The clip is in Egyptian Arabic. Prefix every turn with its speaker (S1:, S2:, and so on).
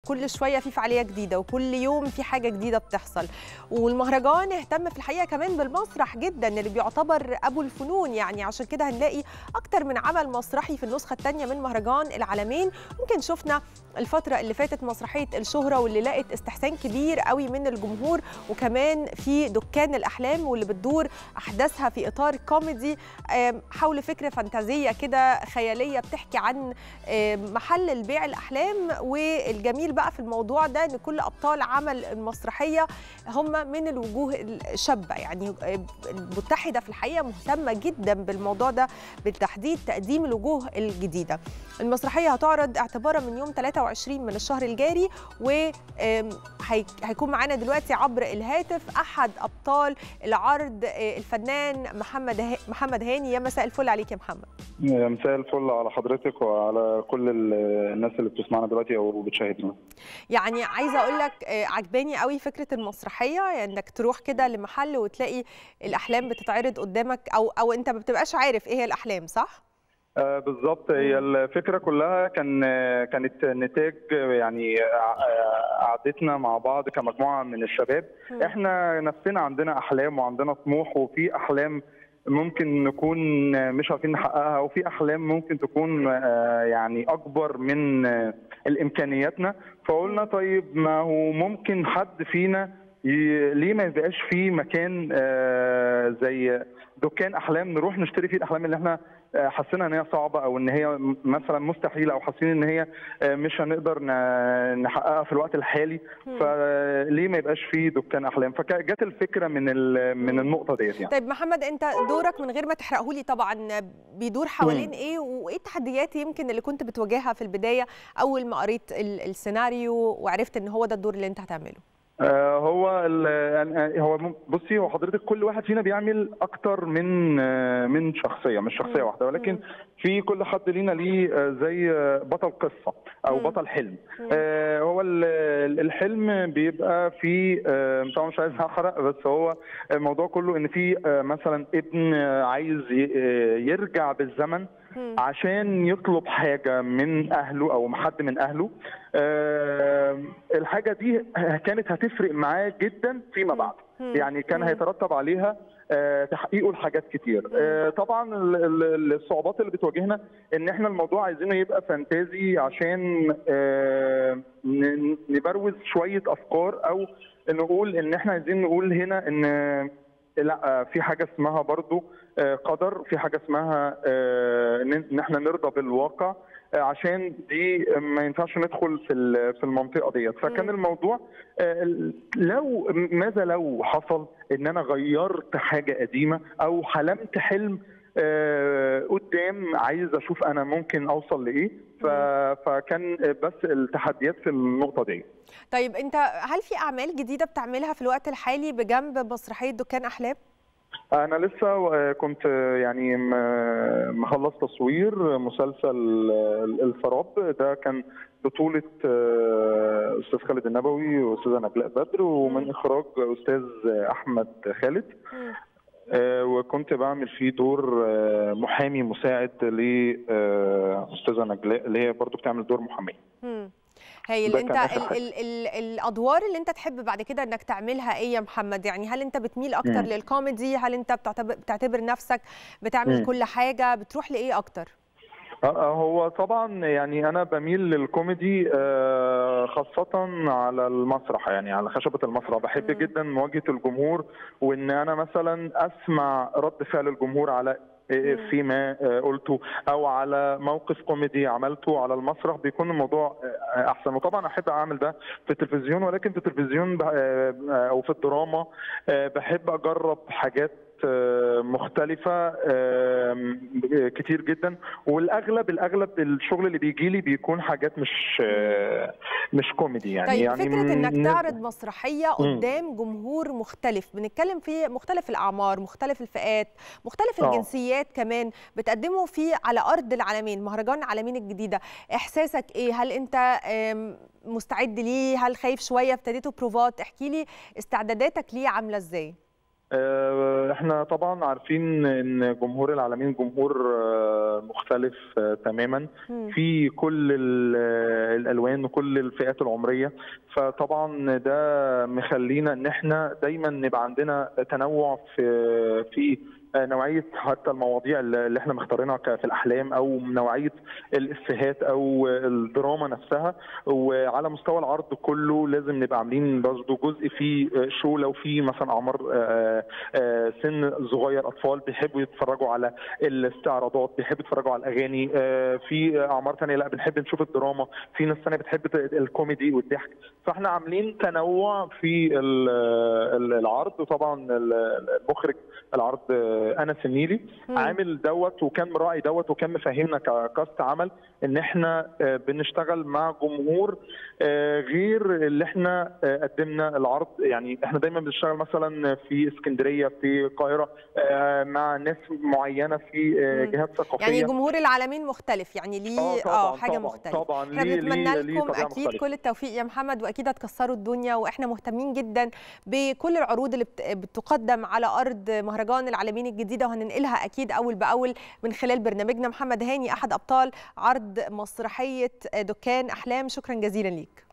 S1: كل شويه في فعاليه جديده وكل يوم في حاجه جديده بتحصل والمهرجان اهتم في الحقيقه كمان بالمسرح جدا اللي بيعتبر ابو الفنون يعني عشان كده هنلاقي اكتر من عمل مسرحي في النسخه الثانيه من مهرجان العالمين ممكن شفنا الفتره اللي فاتت مسرحيه الشهره واللي لقت استحسان كبير قوي من الجمهور وكمان في دكان الاحلام واللي بتدور احداثها في اطار كوميدي حول فكره فانتازيه كده خياليه بتحكي عن محل البيع الاحلام والجميل بقى في الموضوع ده ان كل ابطال عمل المسرحيه هم من الوجوه الشابه يعني المتحده في الحقيقه مهتمه جدا بالموضوع ده بالتحديد تقديم الوجوه الجديده المسرحيه هتعرض اعتبارا من يوم 23 من الشهر الجاري وهيكون معانا دلوقتي عبر الهاتف احد ابطال العرض الفنان محمد محمد هاني يا مساء الفل عليك يا محمد
S2: يا مساء الفل على حضرتك وعلى كل الناس اللي بتسمعنا دلوقتي او بتشاهدنا
S1: يعني عايزه اقول لك عجباني قوي فكره المسرحيه يعني انك تروح كده لمحل وتلاقي الاحلام بتتعرض قدامك او او انت ما بتبقاش عارف ايه هي الاحلام صح
S2: آه بالظبط هي الفكره كلها كان كانت نتاج يعني قعدتنا مع بعض كمجموعه من الشباب م. احنا نفسنا عندنا احلام وعندنا طموح وفي احلام ممكن نكون مش عارفين نحققها وفي احلام ممكن تكون يعني اكبر من الامكانياتنا فقلنا طيب ما هو ممكن حد فينا ليه ما يبقاش في مكان زي دكان احلام نروح نشتري فيه الاحلام اللي احنا حاسين ان هي صعبه او ان هي مثلا مستحيله او حاسين ان هي مش هنقدر نحققها في الوقت الحالي فليه ما يبقاش في دكان احلام فجت الفكره من من النقطه ديت يعني
S1: طيب محمد انت دورك من غير ما تحرقه لي طبعا بيدور حوالين ايه وايه التحديات يمكن اللي كنت بتواجهها في البدايه اول ما قريت السيناريو وعرفت ان هو ده الدور اللي انت هتعمله
S2: هو هو بصي هو حضرتك كل واحد فينا بيعمل اكتر من من شخصيه مش شخصيه واحده ولكن في كل حد لينا ليه زي بطل قصه او بطل حلم هو الحلم بيبقى في طبعا مش عايز احرق بس هو الموضوع كله ان في مثلا ابن عايز يرجع بالزمن عشان يطلب حاجة من أهله أو حد من أهله أه الحاجة دي كانت هتفرق معاه جدا فيما بعد يعني كان هيترتب عليها أه تحقيقه لحاجات كتير أه طبعا الصعوبات اللي بتواجهنا ان احنا الموضوع عايزينه يبقى فانتازي عشان نبروز شوية أفكار أو نقول ان احنا عايزين نقول هنا ان لا في حاجه اسمها برضو قدر في حاجه اسمها ان احنا نرضى بالواقع عشان دي ما ينفعش ندخل في في المنطقه ديت فكان الموضوع لو ماذا لو حصل ان انا غيرت حاجه قديمه او حلمت حلم قدام عايز اشوف انا ممكن اوصل لايه فكان بس التحديات في النقطه دي
S1: طيب انت هل في اعمال جديده بتعملها في الوقت الحالي بجنب مسرحيه دكان احلام
S2: انا لسه كنت يعني مخلص تصوير مسلسل الفراب ده كان بطولة أستاذ خالد النبوي وأستاذة نجلاء بدر ومن إخراج أستاذ أحمد خالد وكنت بعمل فيه دور محامي مساعد لاستاذه نجلاء اللي هي برضو بتعمل دور محاميه
S1: هايل انت ال ال ال الادوار اللي انت تحب بعد كده انك تعملها ايه يا محمد يعني هل انت بتميل اكتر م. للكوميدي هل انت بتعتبر, بتعتبر نفسك بتعمل م. كل حاجه بتروح لايه اكتر
S2: هو طبعا يعني انا بميل للكوميدي خاصه على المسرح يعني على خشبه المسرح بحب جدا مواجهه الجمهور وان انا مثلا اسمع رد فعل الجمهور على فيما قلته او على موقف كوميدي عملته على المسرح بيكون الموضوع احسن وطبعا احب اعمل ده في التلفزيون ولكن في التلفزيون او في الدراما بحب اجرب حاجات مختلفه كتير جدا والاغلب الاغلب الشغل اللي بيجي لي بيكون حاجات مش مش كوميدي يعني
S1: طيب
S2: يعني
S1: فكره انك تعرض مسرحيه قدام جمهور مختلف بنتكلم في مختلف الاعمار مختلف الفئات مختلف الجنسيات كمان بتقدمه في على ارض العالمين مهرجان العالمين الجديده احساسك ايه هل انت مستعد ليه هل خايف شويه ابتديتوا بروفات احكي لي استعداداتك ليه عامله ازاي
S2: احنا طبعا عارفين ان جمهور العالمين جمهور مختلف تماما في كل الالوان وكل الفئات العمريه فطبعا ده مخلينا ان احنا دايما نبقى عندنا تنوع في في نوعيه حتى المواضيع اللي احنا مختارينها في الاحلام او نوعيه الافيهات او الدراما نفسها وعلى مستوى العرض كله لازم نبقى عاملين برضه جزء فيه شو لو في مثلا اعمار سن صغير اطفال بيحبوا يتفرجوا على الاستعراضات بيحبوا يتفرجوا على الاغاني في اعمار ثانيه لا بنحب نشوف الدراما في ناس ثانيه بتحب الكوميدي والضحك فاحنا عاملين تنوع في العرض وطبعا المخرج العرض انس النيلي عامل دوت وكان مراعي دوت وكان مفهمنا ككاست عمل ان احنا بنشتغل مع جمهور غير اللي احنا قدمنا العرض يعني احنا دايما بنشتغل مثلا في اسكندريه في القاهره مع ناس معينه في جهات ثقافيه
S1: يعني جمهور العالمين مختلف يعني ليه اه حاجه
S2: طبعًا
S1: مختلفه
S2: طبعا
S1: احنا
S2: ليه
S1: بنتمنى
S2: ليه ليه
S1: لكم
S2: طبيعة
S1: اكيد
S2: مختلفة.
S1: كل التوفيق يا محمد واكيد هتكسروا الدنيا واحنا مهتمين جدا بكل العروض اللي بت- بتقدم على ارض مهرجان العالمين الجديده وهننقلها اكيد اول باول من خلال برنامجنا محمد هاني احد ابطال عرض مسرحيه دكان احلام شكرا جزيلا ليك